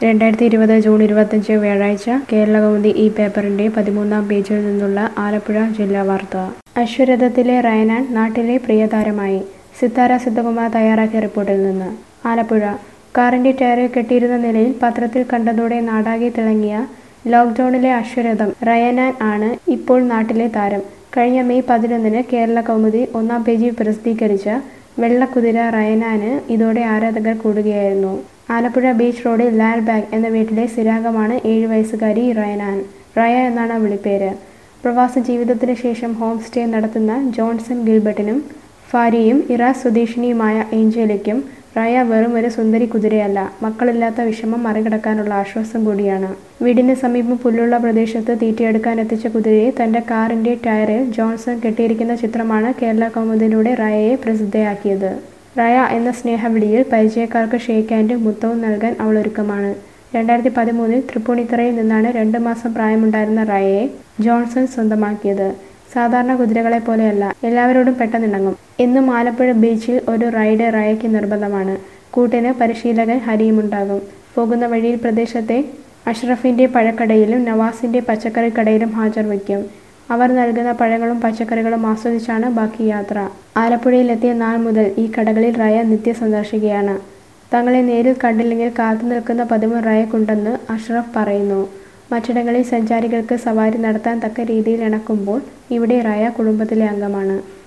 രണ്ടായിരത്തി ഇരുപത് ജൂൺ ഇരുപത്തഞ്ച് വ്യാഴാഴ്ച കേരളകൗമുദി ഈ പേപ്പറിന്റെ പതിമൂന്നാം പേജിൽ നിന്നുള്ള ആലപ്പുഴ ജില്ലാ വാർത്ത അശ്വരഥത്തിലെ റയനാൻ നാട്ടിലെ പ്രിയതാരമായി സിത്താര സിദ്ധകുമാർ തയ്യാറാക്കിയ റിപ്പോർട്ടിൽ നിന്ന് ആലപ്പുഴ കാറിന്റെ ടയറിൽ കെട്ടിയിരുന്ന നിലയിൽ പത്രത്തിൽ കണ്ടതോടെ നാടാകെ തിളങ്ങിയ ലോക്ക്ഡൌണിലെ അശ്വരഥം റയനാൻ ആണ് ഇപ്പോൾ നാട്ടിലെ താരം കഴിഞ്ഞ മെയ് പതിനൊന്നിന് കേരള കൗമുദി ഒന്നാം പേജിൽ പ്രസിദ്ധീകരിച്ച വെള്ളക്കുതിര റയനാന് ഇതോടെ ആരാധകർ കൂടുകയായിരുന്നു ആലപ്പുഴ ബീച്ച് റോഡിൽ ലാൽ ബാഗ് എന്ന വീട്ടിലെ സ്ഥിരാംഗമാണ് ഏഴു വയസ്സുകാരി റയനാൻ റയ എന്നാണ് വിളിപ്പേര് പ്രവാസ ജീവിതത്തിന് ശേഷം ഹോം സ്റ്റേ നടത്തുന്ന ജോൺസൺ ഗിൽബർട്ടിനും ഭാര്യയും ഇറാഖ് സ്വദേശിനിയുമായ ഏഞ്ചലിക്കും റയ വെറും ഒരു സുന്ദരി കുതിരയല്ല മക്കളില്ലാത്ത വിഷമം മറികടക്കാനുള്ള ആശ്വാസം കൂടിയാണ് വീടിന് സമീപം പുല്ലുള്ള പ്രദേശത്ത് തീറ്റയെടുക്കാൻ എത്തിച്ച കുതിരയെ തന്റെ കാറിന്റെ ടയറിൽ ജോൺസൺ കെട്ടിയിരിക്കുന്ന ചിത്രമാണ് കേരള കൗമുദിലൂടെ റയയെ പ്രസിദ്ധയാക്കിയത് റയ എന്ന സ്നേഹവിളിയിൽ പരിചയക്കാർക്ക് ഷേക്ക് ഹാൻഡ് മുത്തവും നൽകാൻ അവൾ ഒരുക്കമാണ് രണ്ടായിരത്തി പതിമൂന്നിൽ തൃപ്പൂണിത്തറയിൽ നിന്നാണ് രണ്ട് മാസം പ്രായമുണ്ടായിരുന്ന റയയെ ജോൺസൺ സ്വന്തമാക്കിയത് സാധാരണ കുതിരകളെ പോലെയല്ല എല്ലാവരോടും പെട്ടെന്നിണങ്ങും എന്നും ആലപ്പുഴ ബീച്ചിൽ ഒരു റൈഡ് റയയ്ക്ക് നിർബന്ധമാണ് കൂട്ടിന് പരിശീലകൻ ഹരിയുമുണ്ടാകും പോകുന്ന വഴിയിൽ പ്രദേശത്തെ അഷ്റഫിന്റെ പഴക്കടയിലും നവാസിന്റെ പച്ചക്കറി കടയിലും ഹാജർ വയ്ക്കും അവർ നൽകുന്ന പഴങ്ങളും പച്ചക്കറികളും ആസ്വദിച്ചാണ് ബാക്കി യാത്ര ആലപ്പുഴയിലെത്തിയ നാൾ മുതൽ ഈ കടകളിൽ റയ നിത്യ സന്ദർശിക്കുകയാണ് തങ്ങളെ നേരിൽ കണ്ടില്ലെങ്കിൽ കാത്തു നിൽക്കുന്ന പതിവ് റയക്കുണ്ടെന്ന് അഷ്റഫ് പറയുന്നു മറ്റിടങ്ങളിൽ സഞ്ചാരികൾക്ക് സവാരി നടത്താൻ തക്ക രീതിയിൽ ഇണക്കുമ്പോൾ ഇവിടെ റയ കുടുംബത്തിലെ അംഗമാണ്